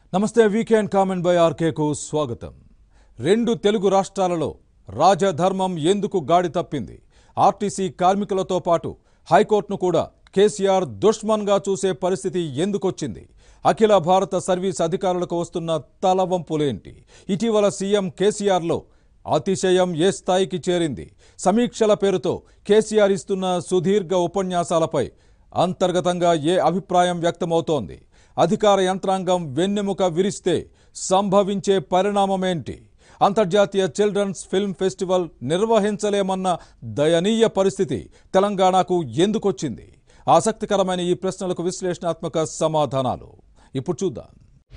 నమస్తే weekend comment by ఆర్కేకు స్వాగతం రెండు తెలుగు రాష్ట్రాలలో రాజధర్మం ఎందుకు గాడి తప్పింది ఆర్టీసీ కార్మికులతో పాటు హైకోర్టును కూడా కేసీఆర్ దుష్మన్గా చూసే పరిస్థితి ఎందుకొచ్చింది అఖిల భారత సర్వీస్ అధికారులకు వస్తున్న తలవంపులేంటి ఇటీవల సీఎం కేసీఆర్లో అతిశయం ఏ స్థాయికి చేరింది సమీక్షల పేరుతో కేసీఆర్ ఇస్తున్న సుదీర్ఘ ఉపన్యాసాలపై అంతర్గతంగా ఏ అభిప్రాయం వ్యక్తమవుతోంది అధికార యంత్రాంగం వెన్నెముక విరిస్తే సంభవించే పరిణామమేంటి అంతర్జాతీయ చిల్డ్రన్స్ ఫిల్మ్ ఫెస్టివల్ నిర్వహించలేమన్న దయనీయ పరిస్థితి తెలంగాణకు ఎందుకొచ్చింది ఆసక్తికరమైన ఈ ప్రశ్నలకు విశ్లేషణాత్మక సమాధానాలు ఇప్పుడు చూద్దాం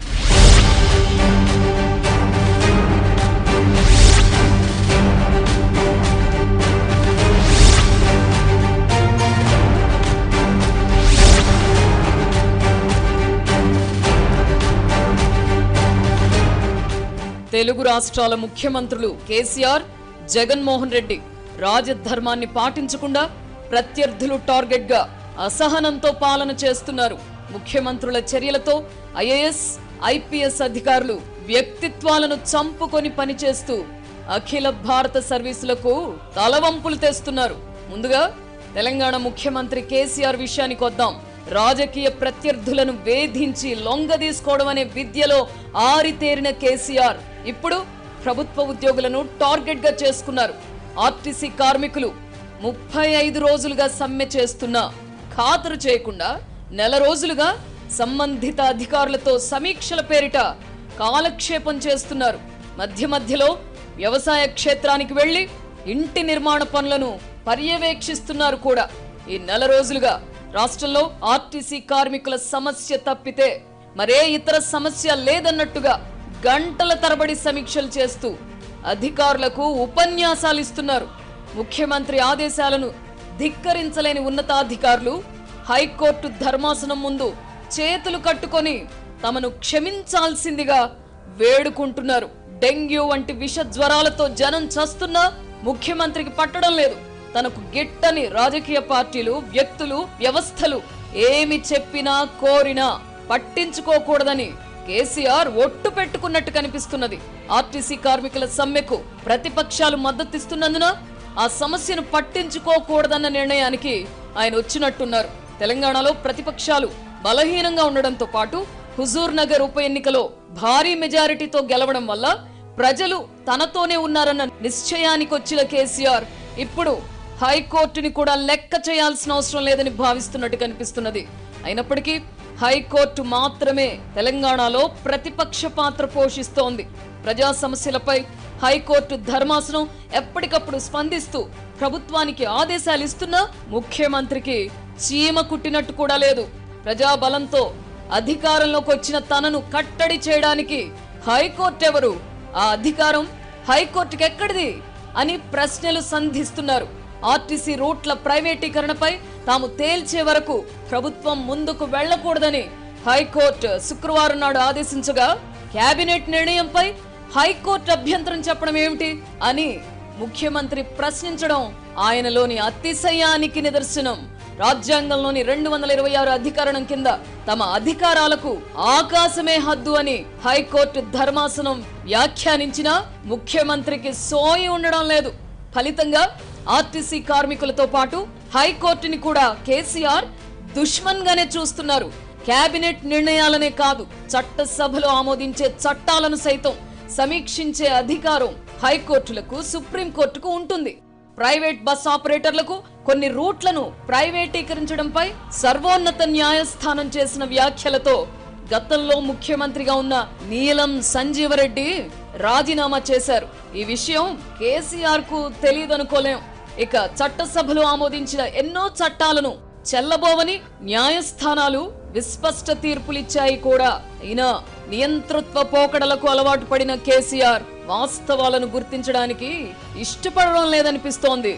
తెలుగు రాష్ట్రాల ముఖ్యమంత్రులు కేసీఆర్ జగన్మోహన్ రెడ్డి రాజధర్మాన్ని పాటించకుండా ప్రత్యర్థులు టార్గెట్ గా అసహనంతో పాలన చేస్తున్నారు ముఖ్యమంత్రుల చర్యలతో ఐఏఎస్ ఐపీఎస్ అధికారులు వ్యక్తిత్వాలను చంపుకొని పనిచేస్తూ అఖిల భారత సర్వీసులకు తలవంపులు తెస్తున్నారు ముందుగా తెలంగాణ ముఖ్యమంత్రి కేసీఆర్ విషయానికి వద్దాం రాజకీయ ప్రత్యర్థులను వేధించి లొంగదీసుకోవడం అనే విద్యలో ఆరితేరిన కేసీఆర్ ఇప్పుడు ప్రభుత్వ ఉద్యోగులను టార్గెట్ గా చేసుకున్నారు ఆర్టీసీ కార్మికులు ముప్పై ఐదు రోజులుగా సమ్మె చేస్తున్నా ఖాతరు చేయకుండా నెల రోజులుగా సంబంధిత అధికారులతో సమీక్షల పేరిట కాలక్షేపం చేస్తున్నారు మధ్య మధ్యలో వ్యవసాయ క్షేత్రానికి వెళ్లి ఇంటి నిర్మాణ పనులను పర్యవేక్షిస్తున్నారు కూడా ఈ నెల రోజులుగా రాష్ట్రంలో ఆర్టీసీ కార్మికుల సమస్య తప్పితే మరే ఇతర సమస్య లేదన్నట్టుగా గంటల తరబడి సమీక్షలు చేస్తూ అధికారులకు ఉపన్యాసాలు ఇస్తున్నారు ముఖ్యమంత్రి ఆదేశాలను ధిక్కరించలేని ఉన్నతాధికారులు హైకోర్టు ధర్మాసనం ముందు చేతులు కట్టుకొని తమను క్షమించాల్సిందిగా వేడుకుంటున్నారు డెంగ్యూ వంటి విష జ్వరాలతో జనం చస్తున్నా ముఖ్యమంత్రికి పట్టడం లేదు తనకు గిట్టని రాజకీయ పార్టీలు వ్యక్తులు వ్యవస్థలు ఏమి చెప్పినా కోరినా పట్టించుకోకూడదని కేసీఆర్ ఒట్టు పెట్టుకున్నట్టు కనిపిస్తున్నది ఆర్టీసీ కార్మికుల సమ్మెకు ప్రతిపక్షాలు మద్దతిస్తున్నందున ఆ సమస్యను పట్టించుకోకూడదన్న నిర్ణయానికి ఆయన వచ్చినట్టున్నారు తెలంగాణలో ప్రతిపక్షాలు బలహీనంగా ఉండడంతో పాటు హుజూర్ నగర్ ఉప ఎన్నికలో భారీ మెజారిటీతో గెలవడం వల్ల ప్రజలు తనతోనే ఉన్నారన్న నిశ్చయానికి వచ్చిన కేసీఆర్ ఇప్పుడు హైకోర్టుని కూడా లెక్క చేయాల్సిన అవసరం లేదని భావిస్తున్నట్టు కనిపిస్తున్నది అయినప్పటికీ హైకోర్టు మాత్రమే తెలంగాణలో ప్రతిపక్ష పాత్ర పోషిస్తోంది ప్రజా సమస్యలపై హైకోర్టు ధర్మాసనం ఎప్పటికప్పుడు స్పందిస్తూ ప్రభుత్వానికి ఆదేశాలు ఇస్తున్నా ముఖ్యమంత్రికి చీమ కుట్టినట్టు కూడా లేదు ప్రజాబలంతో అధికారంలోకి వచ్చిన తనను కట్టడి చేయడానికి హైకోర్టు ఎవరు ఆ అధికారం హైకోర్టుకి ఎక్కడిది అని ప్రశ్నలు సంధిస్తున్నారు ఆర్టీసీ రూట్ల ప్రైవేటీకరణపై తాము తేల్చే వరకు ప్రభుత్వం ముందుకు వెళ్లకూడదని హైకోర్టు శుక్రవారం నాడు ఆదేశించగా కేబినెట్ నిర్ణయంపై హైకోర్టు అభ్యంతరం చెప్పడం ఏమిటి అని ముఖ్యమంత్రి ప్రశ్నించడం ఆయనలోని అతిశయానికి నిదర్శనం రాజ్యాంగంలోని రెండు వందల ఇరవై ఆరు అధికరణం కింద తమ అధికారాలకు ఆకాశమే హద్దు అని హైకోర్టు ధర్మాసనం వ్యాఖ్యానించినా ముఖ్యమంత్రికి సోయి ఉండడం లేదు ఫలితంగా ఆర్టీసీ కార్మికులతో పాటు హైకోర్టుని కూడా కేసీఆర్ దుష్మన్ గానే చూస్తున్నారు కేబినెట్ నిర్ణయాలనే కాదు చట్టసభలో ఆమోదించే చట్టాలను సైతం సమీక్షించే అధికారం హైకోర్టులకు సుప్రీంకోర్టుకు ఉంటుంది ప్రైవేట్ బస్ ఆపరేటర్లకు కొన్ని రూట్లను ప్రైవేటీకరించడంపై సర్వోన్నత న్యాయస్థానం చేసిన వ్యాఖ్యలతో గతంలో ముఖ్యమంత్రిగా ఉన్న నీలం సంజీవరెడ్డి రాజీనామా చేశారు ఈ విషయం కేసీఆర్ కు తెలియదనుకోలేం ఇక చట్టసభలో ఆమోదించిన ఎన్నో చట్టాలను చెల్లబోవని న్యాయస్థానాలు విస్పష్ట తీర్పులిచ్చాయి కూడా అయినా నియంతృత్వ పోకడలకు అలవాటు పడిన కేసీఆర్ వాస్తవాలను గుర్తించడానికి ఇష్టపడడం లేదనిపిస్తోంది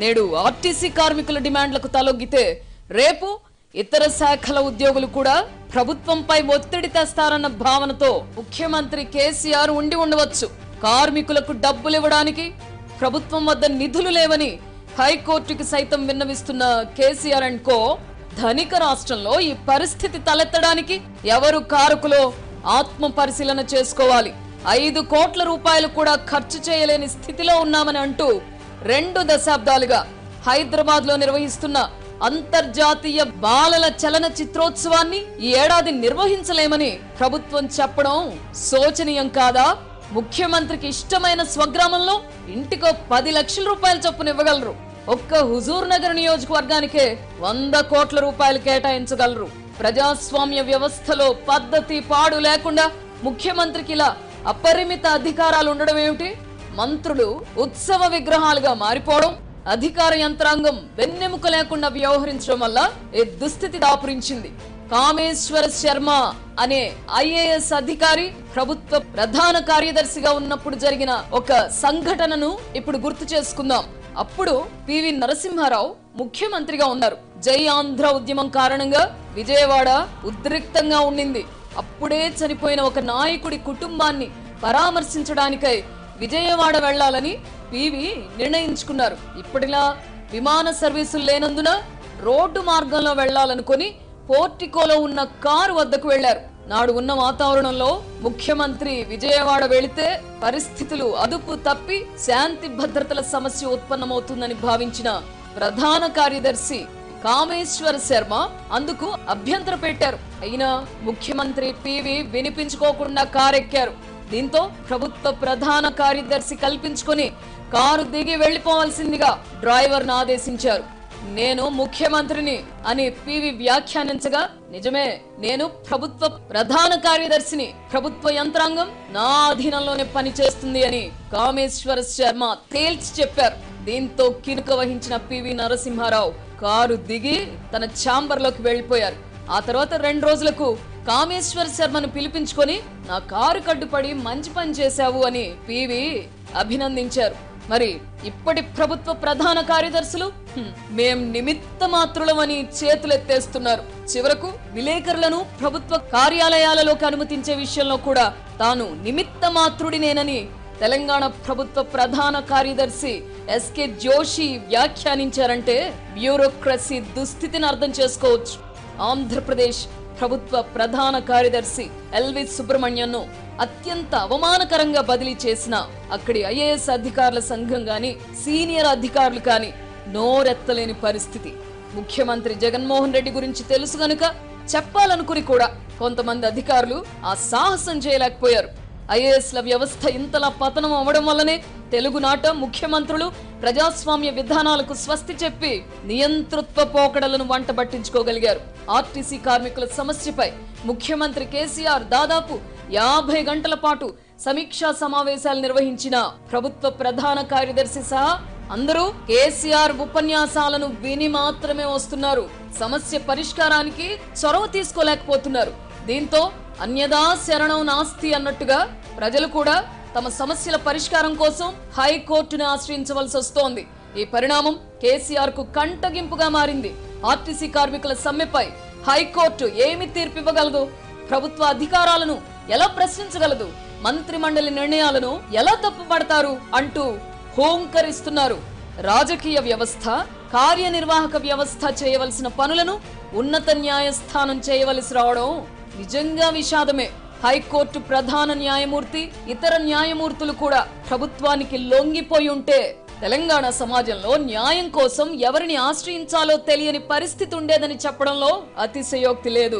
నేడు ఆర్టీసీ కార్మికుల డిమాండ్లకు తలొగ్గితే రేపు ఇతర శాఖల ఉద్యోగులు కూడా ప్రభుత్వంపై ఒత్తిడి తెస్తారన్న భావనతో ముఖ్యమంత్రి కేసీఆర్ ఉండి ఉండవచ్చు కార్మికులకు డబ్బులు ఇవ్వడానికి ప్రభుత్వం వద్ద నిధులు లేవని హైకోర్టుకి సైతం విన్నవిస్తున్న కేసీఆర్ అండ్ కో ధనిక రాష్ట్రంలో ఈ పరిస్థితి తలెత్తడానికి ఎవరు కారకులో ఆత్మ పరిశీలన చేసుకోవాలి ఐదు కోట్ల రూపాయలు కూడా ఖర్చు చేయలేని స్థితిలో ఉన్నామని అంటూ రెండు దశాబ్దాలుగా హైదరాబాద్ లో నిర్వహిస్తున్న అంతర్జాతీయ బాలల చలన చిత్రోత్సవాన్ని ఈ ఏడాది నిర్వహించలేమని ప్రభుత్వం చెప్పడం శోచనీయం కాదా ముఖ్యమంత్రికి ఇష్టమైన స్వగ్రామంలో ఇంటికో పది లక్షల రూపాయల చొప్పున ఇవ్వగలరు ఒక్క హుజూర్ నగర్ నియోజకవర్గానికే వంద కోట్ల రూపాయలు కేటాయించగలరు ప్రజాస్వామ్య వ్యవస్థలో పద్ధతి పాడు లేకుండా ముఖ్యమంత్రికి ఇలా అపరిమిత అధికారాలు ఉండడం ఏమిటి మంత్రులు ఉత్సవ విగ్రహాలుగా మారిపోవడం అధికార యంత్రాంగం వెన్నెముక లేకుండా వ్యవహరించడం వల్ల ఈ దుస్థితి దాపురించింది కామేశ్వర శర్మ అనే ఐఏఎస్ అధికారి ప్రభుత్వ ప్రధాన కార్యదర్శిగా ఉన్నప్పుడు జరిగిన ఒక సంఘటనను ఇప్పుడు గుర్తు చేసుకుందాం అప్పుడు పివి నరసింహారావు ముఖ్యమంత్రిగా ఉన్నారు జై ఆంధ్ర ఉద్యమం కారణంగా విజయవాడ ఉద్రిక్తంగా ఉండింది అప్పుడే చనిపోయిన ఒక నాయకుడి కుటుంబాన్ని పరామర్శించడానికై విజయవాడ వెళ్లాలని పివి నిర్ణయించుకున్నారు ఇప్పటిలా విమాన సర్వీసులు లేనందున రోడ్డు మార్గంలో వెళ్లాలనుకుని పోర్టికోలో ఉన్న కారు వద్దకు వెళ్లారు నాడు ఉన్న వాతావరణంలో ముఖ్యమంత్రి విజయవాడ వెళితే పరిస్థితులు అదుపు తప్పి శాంతి భద్రతల సమస్య ఉత్పన్నమవుతుందని భావించిన ప్రధాన కార్యదర్శి కామేశ్వర శర్మ అందుకు అభ్యంతర పెట్టారు అయినా ముఖ్యమంత్రి పివి వినిపించుకోకుండా కారెక్కారు దీంతో ప్రభుత్వ ప్రధాన కార్యదర్శి కల్పించుకొని కారు దిగి వెళ్లిపోవాల్సిందిగా డ్రైవర్ను ఆదేశించారు నేను ముఖ్యమంత్రిని అని పివి వ్యాఖ్యానించగా నిజమే నేను ప్రభుత్వ ప్రధాన కార్యదర్శిని ప్రభుత్వ యంత్రాంగం నా అధీనంలోనే పనిచేస్తుంది అని కామేశ్వర శర్మ తేల్చి చెప్పారు దీంతో కినుక వహించిన పివి నరసింహారావు కారు దిగి తన ఛాంబర్లోకి వెళ్లిపోయారు ఆ తర్వాత రెండు రోజులకు కామేశ్వర్ శర్మను పిలిపించుకొని నా కారు కడ్డుపడి మంచి పని చేశావు అని పివి అభినందించారు మరి ఇప్పటి ప్రభుత్వ ప్రధాన కార్యదర్శులు హ్మ్, మేం నిమిత్త మాత్రులమని చేతులెత్తేస్తున్నారు చివరకు విలేకరులను ప్రభుత్వ కార్యాలయాలలోకి అనుమతించే విషయంలో కూడా తాను నిమిత్త మాత్రుడినేనని తెలంగాణ ప్రభుత్వ ప్రధాన కార్యదర్శి ఎస్కే జోషి వ్యాఖ్యానించారంటే బ్యూరోక్రసీ దుస్థితిని అర్థం చేసుకోవచ్చు ఆంధ్రప్రదేశ్ ప్రభుత్వ ప్రధాన కార్యదర్శి ఎల్వి సుబ్రహ్మణ్యన్ను అత్యంత అవమానకరంగా బదిలీ చేసిన అక్కడి ఐఏఎస్ అధికారుల సంఘం గాని సీనియర్ అధికారులు కాని నోరెత్తలేని పరిస్థితి ముఖ్యమంత్రి జగన్మోహన్ రెడ్డి గురించి తెలుసు గనుక చెప్పాలనుకుని కూడా కొంతమంది అధికారులు ఆ సాహసం చేయలేకపోయారు ఐఏఎస్ల వ్యవస్థ ఇంతలా పతనం అవ్వడం వల్లనే తెలుగునాట ముఖ్యమంత్రులు ప్రజాస్వామ్య విధానాలకు స్వస్తి చెప్పి నియంతృత్వ పోకడలను వంట పట్టించుకోగలిగారు ఆర్టీసీ కార్మికుల సమస్యపై ముఖ్యమంత్రి కేసీఆర్ దాదాపు యాభై గంటల పాటు సమీక్షా సమావేశాలు నిర్వహించిన ప్రభుత్వ ప్రధాన కార్యదర్శి సహా అందరూ కేసీఆర్ ఉపన్యాసాలను విని మాత్రమే వస్తున్నారు సమస్య పరిష్కారానికి చొరవ తీసుకోలేకపోతున్నారు దీంతో అన్యదా శరణం నాస్తి అన్నట్టుగా ప్రజలు కూడా తమ సమస్యల పరిష్కారం కోసం హైకోర్టును ఆశ్రయించవలసి వస్తోంది ఈ పరిణామం కేసీఆర్ కు కంటగింపుగా మారింది ఆర్టీసీ కార్మికుల సమ్మెపై హైకోర్టు ఏమి తీర్పివ్వగలదు ప్రభుత్వ అధికారాలను ఎలా ప్రశ్నించగలదు మంత్రి మండలి నిర్ణయాలను ఎలా తప్పుపడతారు అంటూ హోంకరిస్తున్నారు రాజకీయ వ్యవస్థ కార్యనిర్వాహక వ్యవస్థ చేయవలసిన పనులను ఉన్నత న్యాయస్థానం చేయవలసి రావడం నిజంగా విషాదమే హైకోర్టు ప్రధాన న్యాయమూర్తి ఇతర న్యాయమూర్తులు కూడా ప్రభుత్వానికి లొంగిపోయి ఉంటే తెలంగాణ సమాజంలో న్యాయం కోసం ఎవరిని ఆశ్రయించాలో తెలియని పరిస్థితి ఉండేదని చెప్పడంలో అతిశయోక్తి లేదు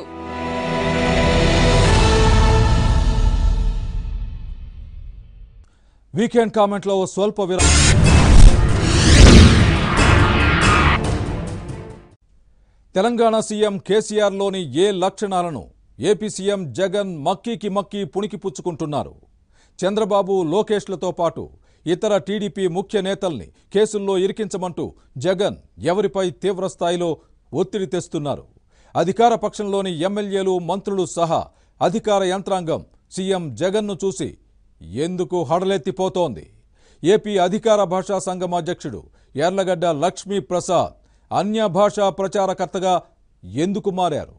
వీకెండ్ కామెంట్లో ఓ స్వల్ప విరా తెలంగాణ సీఎం కేసీఆర్లోని ఏ లక్షణాలను ఏపీ సీఎం జగన్ మక్కీకి మక్కీ పుణికి పుచ్చుకుంటున్నారు చంద్రబాబు లోకేష్లతో పాటు ఇతర టీడీపీ ముఖ్య నేతల్ని కేసుల్లో ఇరికించమంటూ జగన్ ఎవరిపై తీవ్రస్థాయిలో ఒత్తిడి తెస్తున్నారు అధికార పక్షంలోని ఎమ్మెల్యేలు మంత్రులు సహా అధికార యంత్రాంగం సీఎం జగన్ను చూసి ఎందుకు హడలెత్తిపోతోంది ఏపీ అధికార భాషా సంఘం అధ్యక్షుడు యార్లగడ్డ లక్ష్మీ ప్రసాద్ అన్య భాషా ప్రచారకర్తగా ఎందుకు మారారు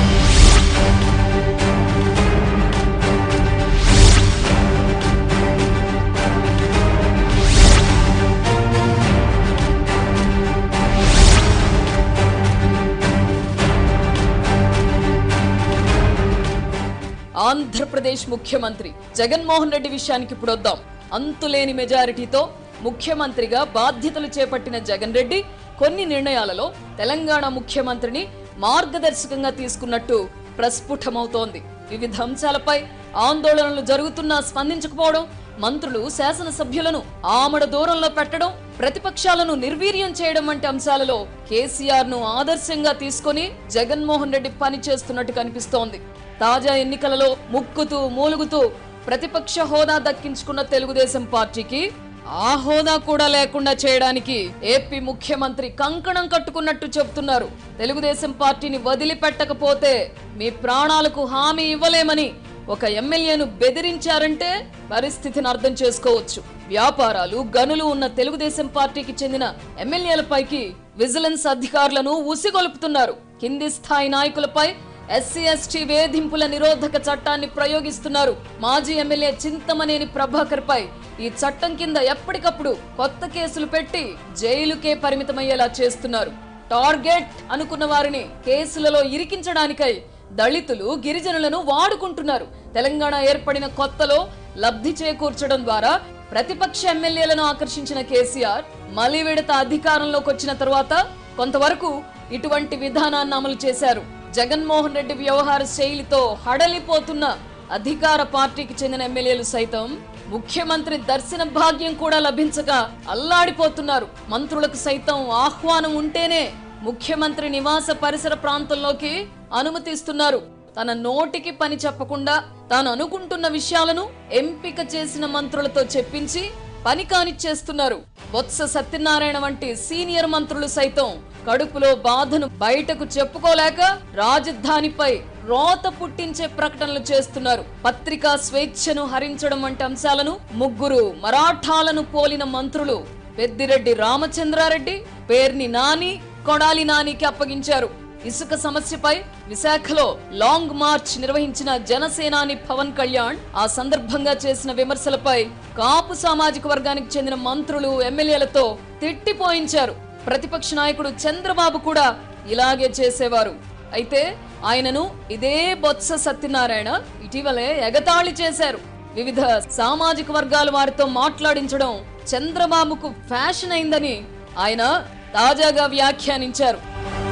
ఆంధ్రప్రదేశ్ ముఖ్యమంత్రి జగన్మోహన్ రెడ్డి విషయానికి ఇప్పుడు వద్దాం అంతులేని మెజారిటీతో ముఖ్యమంత్రిగా బాధ్యతలు చేపట్టిన జగన్ రెడ్డి కొన్ని నిర్ణయాలలో తెలంగాణ ముఖ్యమంత్రిని మార్గదర్శకంగా తీసుకున్నట్టు ప్రస్ఫుటమవుతోంది వివిధ అంశాలపై ఆందోళనలు జరుగుతున్నా స్పందించకపోవడం మంత్రులు శాసనసభ్యులను ఆమడ దూరంలో పెట్టడం ప్రతిపక్షాలను నిర్వీర్యం చేయడం వంటి అంశాలలో కేసీఆర్ ను ఆదర్శంగా తీసుకొని జగన్మోహన్ రెడ్డి పనిచేస్తున్నట్టు కనిపిస్తోంది తాజా ఎన్నికలలో ముక్కుతూ మూలుగుతూ ప్రతిపక్ష హోదా దక్కించుకున్న తెలుగుదేశం పార్టీకి ఆ హోదా కూడా లేకుండా చేయడానికి ఏపీ ముఖ్యమంత్రి కంకణం కట్టుకున్నట్టు చెబుతున్నారు తెలుగుదేశం పార్టీని వదిలిపెట్టకపోతే మీ ప్రాణాలకు హామీ ఇవ్వలేమని ఒక ఎమ్మెల్యేను బెదిరించారంటే పరిస్థితిని అర్థం చేసుకోవచ్చు వ్యాపారాలు గనులు ఉన్న తెలుగుదేశం పార్టీకి చెందిన ఎమ్మెల్యేలపైకి విజిలెన్స్ అధికారులను ఉసిగొలుపుతున్నారు కింది స్థాయి నాయకులపై ఎస్సీ ఎస్టీ వేధింపుల నిరోధక చట్టాన్ని ప్రయోగిస్తున్నారు మాజీ ఎమ్మెల్యే చింతమనేని ప్రభాకర్ పై ఈ చట్టం కింద ఎప్పటికప్పుడు కొత్త కేసులు పెట్టి జైలుకే పరిమితమయ్యేలా చేస్తున్నారు టార్గెట్ అనుకున్న వారిని కేసులలో ఇరికించడానికై దళితులు గిరిజనులను వాడుకుంటున్నారు తెలంగాణ ఏర్పడిన కొత్తలో లబ్ధి చేకూర్చడం ద్వారా ప్రతిపక్ష ఎమ్మెల్యేలను ఆకర్షించిన కేసీఆర్ మలి విడత అధికారంలోకి వచ్చిన తరువాత కొంతవరకు ఇటువంటి విధానాన్ని అమలు చేశారు జగన్మోహన్ రెడ్డి వ్యవహార శైలితో హడలిపోతున్న అధికార పార్టీకి చెందిన ఎమ్మెల్యేలు సైతం ముఖ్యమంత్రి దర్శన భాగ్యం కూడా లభించక అల్లాడిపోతున్నారు మంత్రులకు సైతం ఆహ్వానం ఉంటేనే ముఖ్యమంత్రి నివాస పరిసర ప్రాంతంలోకి అనుమతిస్తున్నారు తన నోటికి పని చెప్పకుండా తాను అనుకుంటున్న విషయాలను ఎంపిక చేసిన మంత్రులతో చెప్పించి పని కానిచ్చేస్తున్నారు బొత్స సత్యనారాయణ వంటి సీనియర్ మంత్రులు సైతం కడుపులో బాధను బయటకు చెప్పుకోలేక రాజధానిపై రోత పుట్టించే ప్రకటనలు చేస్తున్నారు పత్రికా స్వేచ్ఛను హరించడం వంటి అంశాలను ముగ్గురు మరాఠాలను పోలిన మంత్రులు పెద్దిరెడ్డి రామచంద్రారెడ్డి పేర్ని నాని కొడాలి నానికి అప్పగించారు ఇసుక సమస్యపై విశాఖలో లాంగ్ మార్చ్ నిర్వహించిన జనసేనాని పవన్ కళ్యాణ్ ఆ సందర్భంగా చేసిన విమర్శలపై కాపు సామాజిక వర్గానికి చెందిన మంత్రులు ఎమ్మెల్యేలతో తిట్టిపోయించారు ప్రతిపక్ష నాయకుడు చంద్రబాబు కూడా ఇలాగే చేసేవారు అయితే ఆయనను ఇదే బొత్స సత్యనారాయణ ఇటీవలే ఎగతాళి చేశారు వివిధ సామాజిక వర్గాల వారితో మాట్లాడించడం చంద్రబాబుకు ఫ్యాషన్ అయిందని ఆయన తాజాగా వ్యాఖ్యానించారు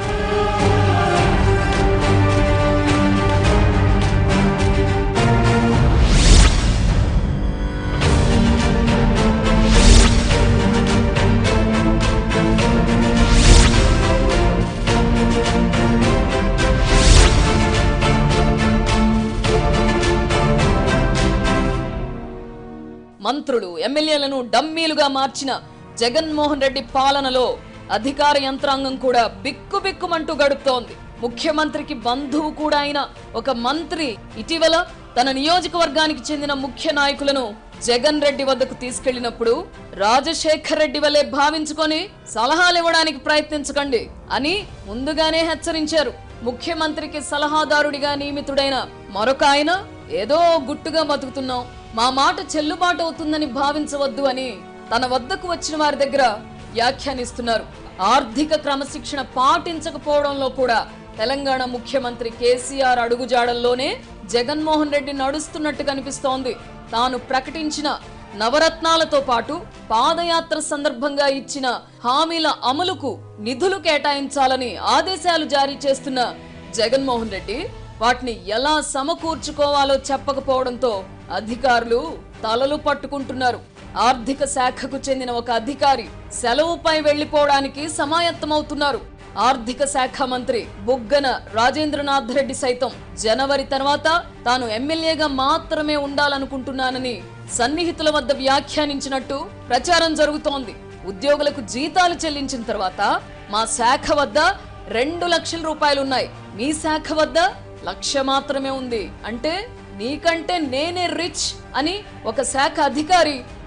మంత్రులు ఎమ్మెల్యేలను డమ్మీలుగా మార్చిన జగన్మోహన్ రెడ్డి పాలనలో అధికార యంత్రాంగం కూడా బిక్కుబిక్కుమంటూ గడుపుతోంది ముఖ్యమంత్రికి బంధువు కూడా అయిన ఒక మంత్రి ఇటీవల తన నియోజకవర్గానికి చెందిన ముఖ్య నాయకులను జగన్ రెడ్డి వద్దకు తీసుకెళ్లినప్పుడు రాజశేఖర్ రెడ్డి వలె భావించుకొని సలహాలు ఇవ్వడానికి ప్రయత్నించకండి అని ముందుగానే హెచ్చరించారు ముఖ్యమంత్రికి సలహాదారుడిగా నియమితుడైన మరొక ఆయన ఏదో గుట్టుగా బతుకుతున్నాం మా మాట చెల్లుబాటు అవుతుందని భావించవద్దు అని తన వద్దకు వచ్చిన వారి దగ్గర వ్యాఖ్యానిస్తున్నారు ఆర్థిక క్రమశిక్షణ పాటించకపోవడంలో కూడా తెలంగాణ ముఖ్యమంత్రి కేసీఆర్ అడుగుజాడల్లోనే జగన్మోహన్ రెడ్డి నడుస్తున్నట్టు కనిపిస్తోంది తాను ప్రకటించిన నవరత్నాలతో పాటు పాదయాత్ర సందర్భంగా ఇచ్చిన హామీల అమలుకు నిధులు కేటాయించాలని ఆదేశాలు జారీ చేస్తున్న జగన్మోహన్ రెడ్డి వాటిని ఎలా సమకూర్చుకోవాలో చెప్పకపోవడంతో అధికారులు తలలు పట్టుకుంటున్నారు ఆర్థిక శాఖకు చెందిన ఒక అధికారి సెలవుపై వెళ్లిపోవడానికి సమాయత్తమవుతున్నారు ఆర్థిక శాఖ మంత్రి బుగ్గన రాజేంద్రనాథ్ రెడ్డి సైతం జనవరి తర్వాత తాను ఎమ్మెల్యేగా మాత్రమే ఉండాలనుకుంటున్నానని సన్నిహితుల వద్ద వ్యాఖ్యానించినట్టు ప్రచారం జరుగుతోంది ఉద్యోగులకు జీతాలు చెల్లించిన తర్వాత మా శాఖ వద్ద రెండు లక్షల రూపాయలున్నాయి మీ శాఖ వద్ద లక్ష మాత్రమే ఉంది అంటే నీకంటే నేనే రిచ్ అని ఒక శాఖ అధికారి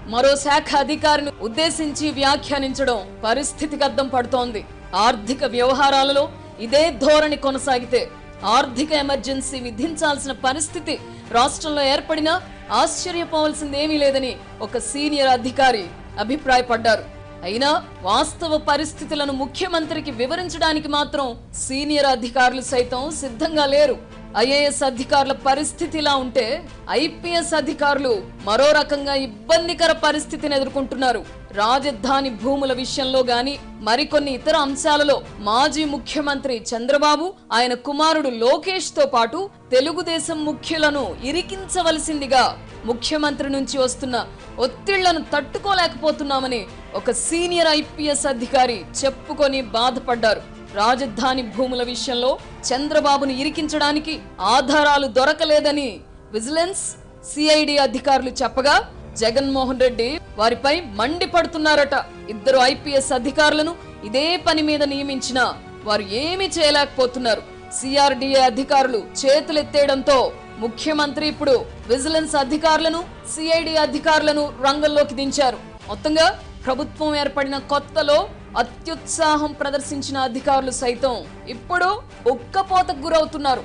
మరో శాఖ అధికారిని ఉద్దేశించి వ్యాఖ్యానించడం పరిస్థితికి అద్దం పడుతోంది ఆర్థిక వ్యవహారాలలో ఇదే ధోరణి కొనసాగితే ఆర్థిక ఎమర్జెన్సీ విధించాల్సిన పరిస్థితి రాష్ట్రంలో ఏర్పడినా ఆశ్చర్యపోవాల్సిందేమీ లేదని ఒక సీనియర్ అధికారి అభిప్రాయపడ్డారు అయినా వాస్తవ పరిస్థితులను ముఖ్యమంత్రికి వివరించడానికి మాత్రం సీనియర్ అధికారులు సైతం సిద్ధంగా లేరు ఐఏఎస్ అధికారుల పరిస్థితి ఇలా ఉంటే ఐపీఎస్ అధికారులు మరో రకంగా ఇబ్బందికర పరిస్థితిని ఎదుర్కొంటున్నారు రాజధాని భూముల విషయంలో గాని మరికొన్ని ఇతర అంశాలలో మాజీ ముఖ్యమంత్రి చంద్రబాబు ఆయన కుమారుడు లోకేష్ తో పాటు తెలుగుదేశం ముఖ్యులను ఇరికించవలసిందిగా ముఖ్యమంత్రి నుంచి వస్తున్న ఒత్తిళ్లను తట్టుకోలేకపోతున్నామని ఒక సీనియర్ ఐపీఎస్ అధికారి చెప్పుకొని బాధపడ్డారు రాజధాని భూముల విషయంలో చంద్రబాబును ఇరికించడానికి ఆధారాలు దొరకలేదని విజిలెన్స్ సిఐడి అధికారులు చెప్పగా జగన్మోహన్ రెడ్డి వారిపై మండిపడుతున్నారట ఇద్దరు ఐపీఎస్ అధికారులను ఇదే పని మీద నియమించిన వారు ఏమీ చేయలేకపోతున్నారు సిఆర్డీఏ అధికారులు చేతులెత్తేయడంతో ముఖ్యమంత్రి ఇప్పుడు విజిలెన్స్ అధికారులను సిఐడి అధికారులను రంగంలోకి దించారు మొత్తంగా ప్రభుత్వం ఏర్పడిన కొత్తలో అత్యుత్సాహం ప్రదర్శించిన అధికారులు సైతం ఇప్పుడు ఉక్కపోతకు గురవుతున్నారు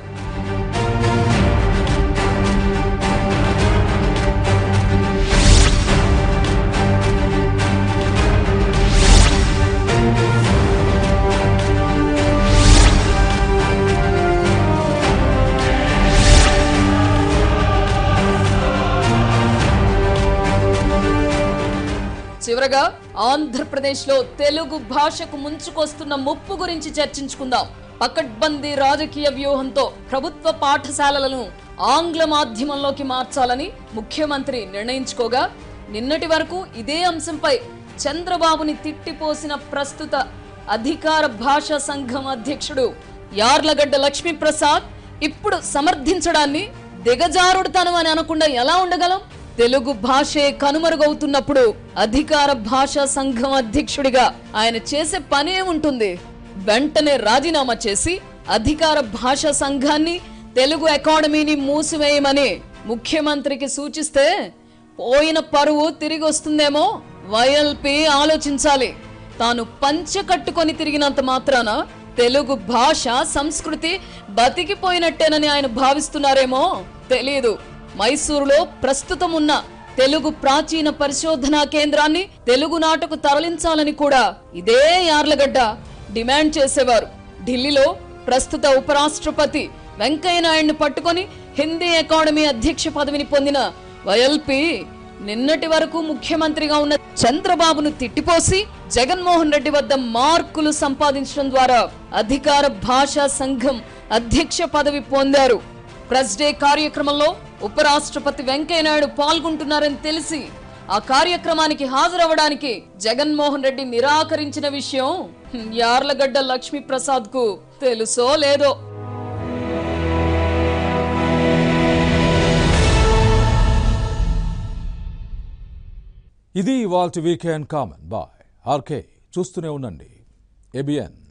చివరగా ఆంధ్రప్రదేశ్ లో తెలుగు భాషకు ముంచుకొస్తున్న ముప్పు గురించి చర్చించుకుందాం పకడ్బందీ రాజకీయ వ్యూహంతో ప్రభుత్వ పాఠశాలలను ఆంగ్ల మాధ్యమంలోకి మార్చాలని ముఖ్యమంత్రి నిర్ణయించుకోగా నిన్నటి వరకు ఇదే అంశంపై చంద్రబాబుని తిట్టిపోసిన ప్రస్తుత అధికార భాషా సంఘం అధ్యక్షుడు యార్లగడ్డ లక్ష్మీప్రసాద్ ఇప్పుడు సమర్థించడాన్ని దిగజారుడుతనం అని అనకుండా ఎలా ఉండగలం తెలుగు భాషే కనుమరుగవుతున్నప్పుడు అధికార భాషా సంఘం అధ్యక్షుడిగా ఆయన చేసే పనే ఉంటుంది వెంటనే రాజీనామా చేసి అధికార భాషా సంఘాన్ని తెలుగు అకాడమీని మూసివేయమని ముఖ్యమంత్రికి సూచిస్తే పోయిన పరువు తిరిగి వస్తుందేమో వైఎల్పి ఆలోచించాలి తాను పంచె కట్టుకొని తిరిగినంత మాత్రాన తెలుగు భాష సంస్కృతి బతికిపోయినట్టేనని ఆయన భావిస్తున్నారేమో తెలియదు మైసూరులో ప్రస్తుతం ఉన్న తెలుగు ప్రాచీన పరిశోధనా కేంద్రాన్ని తెలుగు నాటకు తరలించాలని కూడా ఇదే యార్లగడ్డ డిమాండ్ చేసేవారు ఢిల్లీలో ప్రస్తుత ఉపరాష్ట్రపతి వెంకయ్య నాయుడిని పట్టుకొని హిందీ అకాడమీ అధ్యక్ష పదవిని పొందిన వైఎల్పి నిన్నటి వరకు ముఖ్యమంత్రిగా ఉన్న చంద్రబాబును తిట్టిపోసి జగన్మోహన్ రెడ్డి వద్ద మార్కులు సంపాదించడం ద్వారా అధికార భాషా సంఘం అధ్యక్ష పదవి పొందారు ప్రెస్ డే కార్యక్రమంలో ఉపరాష్ట్రపతి వెంకయ్యనాయుడు పాల్గొంటున్నారని తెలిసి ఆ కార్యక్రమానికి హాజరవ్వడానికి జగన్మోహన్ రెడ్డి నిరాకరించిన విషయం యార్లగడ్డ లక్ష్మీ ప్రసాద్ కు తెలుసో లేదో ఇది ఇవాల్టి వీకెండ్ కామన్ బాయ్ ఆర్కే చూస్తూనే ఉండండి ఏబిఎన్